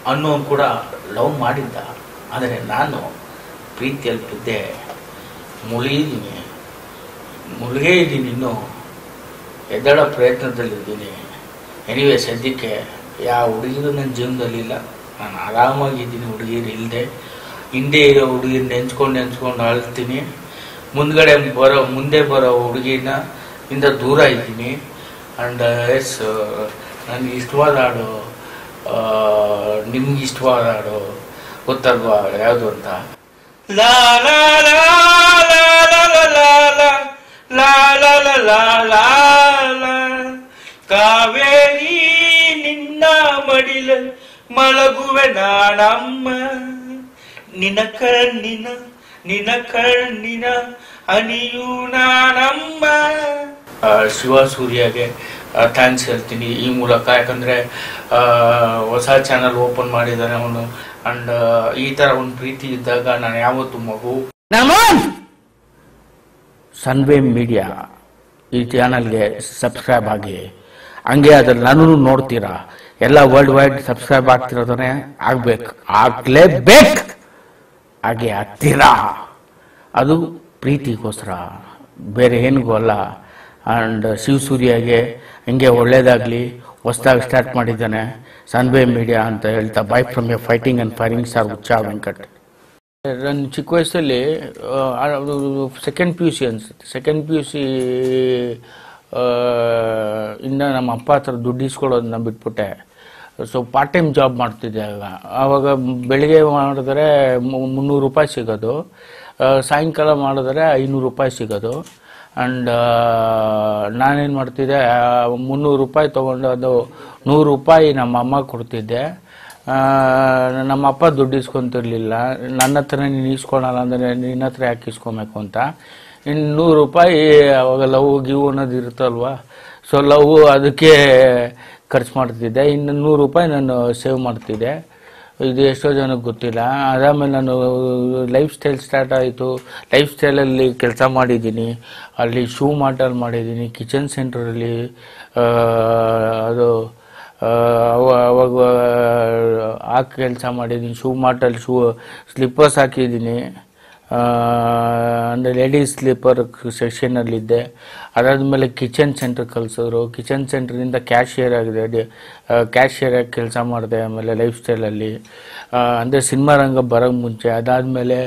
ಅನ್ನೋನು ಕೂಡ ಲವ್ ಮಾಡಿದ್ದ ಆದರೆ ನಾನು ಪ್ರೀತಿಯಲ್ಲಿ ಬಿದ್ದೆ ಮುಳುಗಿದ್ದೀನಿ ಮುಳುಗೇ ಇದ್ದೀನಿ ಇನ್ನೂ ಎದ್ದೇಳೋ ಪ್ರಯತ್ನದಲ್ಲಿದ್ದೀನಿ ಎನಿವೆ ಸದ್ಯಕ್ಕೆ ಯಾವ ಹುಡುಗಿರು ನನ್ನ ಜೀವನದಲ್ಲಿಲ್ಲ ನಾನು ಆರಾಮಾಗಿದ್ದೀನಿ ಹುಡುಗಿರು ಇಲ್ಲದೆ ಹಿಂದೆ ಇರೋ ಹುಡುಗಿನ ನೆನ್ಸ್ಕೊಂಡು ನೆನ್ಸ್ಕೊಂಡು ಅಳ್ತೀನಿ ಮುಂದ್ಗಡೆ ಬರೋ ಮುಂದೆ ಬರೋ ಹುಡುಗಿನ ಇಂದ ದೂರ ಇದ್ದೀನಿ ಆ್ಯಂಡ್ ಎಸ್ ನನಗೆ ಇಷ್ಟವಾದ ಹಾಡು ನಿಮ್ಗೆ ಇಷ್ಟವಾದ ಹಾಡು ಗೊತ್ತಲ್ವಾ ಯಾವುದು ಅಂತ ಲಾ ಲಾ ಲಾ ಲಾ ಲಾ ಲಾ ಲಾ ಲಾ ಲಾ ಲಾ ಲಾ ಲಾ ಲಾ ಕಾವೇರಿ ನಿನ್ನ ಮಡಿಲ ಮಲಗುವೆ ನಾನಮ್ಮ ನಿನ್ನ ಕಣ್ಣಿನ ನಿನ್ನ ಕಣ್ಣಿನ ಅನಿಯು ನಾನಮ್ಮ ಆ, ಶಿವ ಸೂರ್ಯಗೆ ಥ್ಯಾಂಕ್ಸ್ ಹೇಳ್ತೀನಿ ಈ ಮೂಲಕ ಯಾಕಂದ್ರೆ ಆ, ಹೊಸ ಚಾನಲ್ ಓಪನ್ ಮಾಡಿದ್ದಾನೆ ಅವನು ಅಂಡ್ ಈ ತರ ಒಂದು ಪ್ರೀತಿ ಇದ್ದಾಗ ನಾನು ಯಾವತ್ತು ಮಗು ಸನ್ವೇ ಮೀಡಿಯಾ ಈ ಚಾನಲ್ಗೆ ಸಬ್ಸ್ಕ್ರೈಬ್ ಆಗಿ ಹಂಗೆ ಅದ್ರಲ್ಲಿ ನಾನು ನೋಡ್ತೀರಾ ಎಲ್ಲ ವರ್ಲ್ಡ್ ವೈಡ್ ಸಬ್ಸ್ಕ್ರೈಬ್ ಆಗ್ತಿರೋದನ್ನೇ ಆಗ್ಬೇಕು ಆಗ್ಲೇಬೇಕು ಹಾಗೆ ಆಗ್ತೀರಾ ಅದು ಪ್ರೀತಿಗೋಸ್ಕರ ಬೇರೆ ಏನಿಗೂ ಅಲ್ಲ ಆ್ಯಂಡ್ ಶಿವಸೂರ್ಯಗೆ ಹಿಂಗೆ ಒಳ್ಳೇದಾಗಲಿ ಹೊಸ್ದಾಗಿ ಸ್ಟಾರ್ಟ್ ಮಾಡಿದ್ದಾನೆ ಸನ್ವೇ ಮೀಡಿಯಾ ಅಂತ ಹೇಳ್ತಾ bye from a fighting and firing star Ucha Venkat ನನ್ನ ಚಿಕ್ಕ ವಯಸ್ಸಲ್ಲಿ ಸೆಕೆಂಡ್ ಪಿ ಯು ಸಿ ಅನ್ಸುತ್ತೆ ಸೆಕೆಂಡ್ ಪಿ ಯು ಸಿ ಇಂದ ನಮ್ಮ ಅಪ್ಪ ಹತ್ರ ದುಡ್ಡು ಇಸ್ಕೊಳ್ಳೋದನ್ನ ಬಿಟ್ಬಿಟ್ಟೆ ಸೊ ಪಾರ್ಟ್ ಟೈಮ್ ಜಾಬ್ ಮಾಡ್ತಿದ್ದೆ ಆಗ ಆವಾಗ ಬೆಳಿಗ್ಗೆ ಮಾಡಿದ್ರೆ ಮು- ಮುನ್ನೂರು ರೂಪಾಯಿ ಸಿಗೋದು ಆ, ಸಾಯಂಕಾಲ ಮಾಡಿದ್ರೆ ಐನೂರು ರೂಪಾಯಿ ಸಿಗೋದು ಆ್ಯಂಡ್ ನಾನೇನು ಮಾಡ್ತಿದ್ದೆ ಆ, ಮುನ್ನೂರು ರೂಪಾಯಿ ತೊಗೊಂಡು ಅದು ನೂರು ರೂಪಾಯಿ ನಮ್ಮ ಅಮ್ಮ ಕೊಡ್ತಿದ್ದೆ ಆ, ನಮ್ಮ ಅಪ್ಪ ದುಡ್ಡು ಇಸ್ಕೊಂತಿರ್ಲಿಲ್ಲ ನನ್ನ ಹತ್ರ ನೀನು ಇಸ್ಕೊಳಲ್ಲ ಅಂದರೆ ನಿನ್ನ ಹತ್ರ ಯಾಕೆ ಇಸ್ಕೊಬೇಕು ಅಂತ ಇನ್ನು ನೂರು ರೂಪಾಯಿ ಅವಾಗ ಲವ್ ಗಿವ್ ಅನ್ನೋದು ಇರುತ್ತಲ್ವಾ ಸೊ ಲವ್ ಅದಕ್ಕೆ ಖರ್ಚು ಮಾಡ್ತಿದ್ದೆ ಇನ್ನು ನೂರು ರೂಪಾಯಿ ನಾನು ಸೇವ್ ಮಾಡ್ತಿದ್ದೆ ಇದು ಎಷ್ಟೋ ಜನಕ್ಕೆ ಗೊತ್ತಿಲ್ಲ ಅದಾದಮೇಲೆ ನಾನು ಲೈಫ್ ಸ್ಟೈಲ್ ಸ್ಟಾರ್ಟ್ ಆಯಿತು ಲೈಫ್ ಸ್ಟೈಲಲ್ಲಿ ಕೆಲಸ ಮಾಡಿದ್ದೀನಿ ಅಲ್ಲಿ ಶೂ ಮಾಟಲ್ ಮಾಡಿದ್ದೀನಿ ಕಿಚನ್ ಸೆಂಟ್ರಲ್ಲಿ ಅದು ಆ, ಅವ- ಅವಾಗ ಆ ಕೆಲಸ ಮಾಡಿದ್ದೀನಿ ಶೂ ಮಾಟಲ್ ಶೂ ಸ್ಲಿಪ್ಪರ್ಸ್ ಹಾಕಿದ್ದೀನಿ ಅಂದರೆ ಲೇಡೀಸ್ ಸ್ಲೀಪರ್ ಸೆಕ್ಷನಲ್ಲಿದ್ದೆ ಅದಾದಮೇಲೆ ಕಿಚನ್ ಸೆಂಟರ್ ಕಲಿಸಿದ್ರು ಕಿಚನ್ ಸೆಂಟ್ರಿಂದ ಕ್ಯಾಶಿಯರ್ ಆಗಿದೆ ಕ್ಯಾಶಿಯರ್ ಆಗಿ ಕೆಲಸ ಮಾಡಿದೆ ಆಮೇಲೆ ಲೈಫ್ ಸ್ಟೈಲಲ್ಲಿ ಅಂದರೆ ಸಿನಿಮಾ ರಂಗ ಬರೋಕ್ಕೆ ಮುಂಚೆ ಅದಾದಮೇಲೆ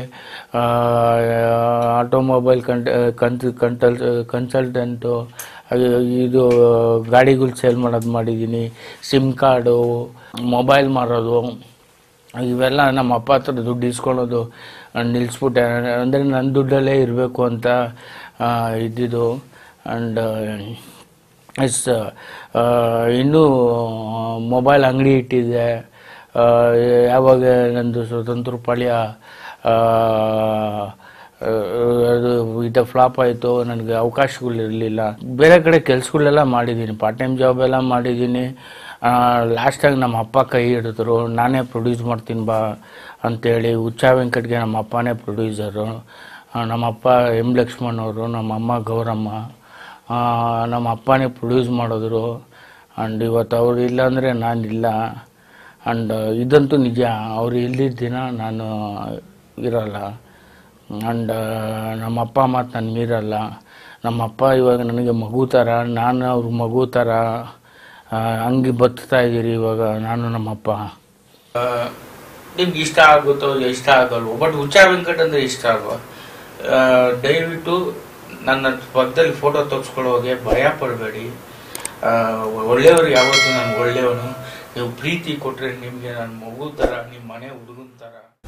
ಆಟೋಮೊಬೈಲ್ ಕಂಟ್ ಕಂಟ್ ಕಂಟಲ್ ಕನ್ಸಲ್ಟೆಂಟು ಇದು ಗಾಡಿಗಳು ಸೇಲ್ ಮಾಡೋದು ಮಾಡಿದ್ದೀನಿ ಸಿಮ್ ಕಾರ್ಡು ಮೊಬೈಲ್ ಮಾರೋದು ಇವೆಲ್ಲ ನಮ್ಮ ಅಪ್ಪ ಹತ್ರ ದುಡ್ಡು ಇಸ್ಕೊಳ್ಳೋದು ನಿಲ್ಲಿಸ್ಬಿಟ್ಟೆ ಅಂದರೆ ನನ್ನ ದುಡ್ಡಲ್ಲೇ ಇರಬೇಕು ಅಂತ ಆ, ಇದ್ದಿದ್ದು ಆ್ಯಂಡ್ ಎಸ್ ಇನ್ನೂ ಮೊಬೈಲ್ ಅಂಗಡಿ ಇಟ್ಟಿದ್ದೆ ಆ, ಯಾವಾಗ ನಂದು ಸ್ವತಂತ್ರ ಪಾಳ್ಯ ಆ, ಅದು ಇದು ಫ್ಲಾಪ್ ಆಯಿತು ನನಗೆ ಅವಕಾಶಗಳು ಇರಲಿಲ್ಲ ಬೇರೆ ಕಡೆ ಕೆಲಸಗಳೆಲ್ಲ ಮಾಡಿದ್ದೀನಿ ಪಾರ್ಟ್ ಟೈಮ್ ಜಾಬ್ ಎಲ್ಲ ಮಾಡಿದ್ದೀನಿ ಲಾಸ್ಟಾಗಿ ನಮ್ಮ ಅಪ್ಪ ಕೈ ಹಿಡಿದ್ರು ನಾನೇ ಪ್ರೊಡ್ಯೂಸ್ ಮಾಡ್ತೀನಿ ಬಾ ಅಂತೇಳಿ ಹುಚ್ಚ ವೆಂಕಟ್ಗೆ ನಮ್ಮ ಅಪ್ಪನೇ ಪ್ರೊಡ್ಯೂಸರು ನಮ್ಮ ಅಪ್ಪ ಎಂ ಲಕ್ಷ್ಮಣ್ ಅವರು ನಮ್ಮ ಅಮ್ಮ ಗೌರಮ್ಮ ಆ, ನಮ್ಮ ಅಪ್ಪನೇ ಪ್ರೊಡ್ಯೂಸ್ ಮಾಡಿದ್ರು ಆ್ಯಂಡ್ ಇವತ್ತು ಅವ್ರು ಇಲ್ಲ ಅಂದರೆ ನಾನಿಲ್ಲ ಆ್ಯಂಡ್ ಇದಂತೂ ನಿಜ ಅವ್ರು ಇಲ್ದಿದ್ದ ದಿನ ನಾನು ಇರಲ್ಲ ಆ್ಯಂಡ್ ನಮ್ಮ ಅಪ್ಪ ಮಾತು ನಾನು ಮೀರಲ್ಲ ನಮ್ಮ ಅಪ್ಪ ಇವಾಗ ನನಗೆ ಮಗು ಥರ ನಾನು ಅವ್ರ ಮಗು ಥರ ಆ, ಹಂಗೆ ಬದುಕ್ತಾ ಇದ್ದೀರಿ ಇವಾಗ ನಾನು ನಮ್ಮಪ್ಪ ನಿಮ್ಗೆ ಇಷ್ಟ ಆಗುತ್ತೋ ಇಷ್ಟ ಆಗಲ್ವೋ ಬಟ್ ಹುಚ್ಚ ವೆಂಕಟ್ ಅಂದರೆ ಇಷ್ಟ ಅಲ್ವಾ ಆ, ದಯವಿಟ್ಟು ನನ್ನ ಪಕ್ಕದಲ್ಲಿ ಫೋಟೋ ತೆಗೆಸ್ಕೊಳ್ಳೋಗೆ ಭಯ ಪಡಬೇಡಿ ಒಳ್ಳೆಯವರು ಯಾವತ್ತೂ ನಾನು ಒಳ್ಳೆಯವನು ನೀವು ಪ್ರೀತಿ ಕೊಟ್ಟರೆ ನಿಮಗೆ ನನ್ನ ಮಗು ಥರ ನಿಮ್ಮ ಮನೆ ಹುಡುಗನ ಥರ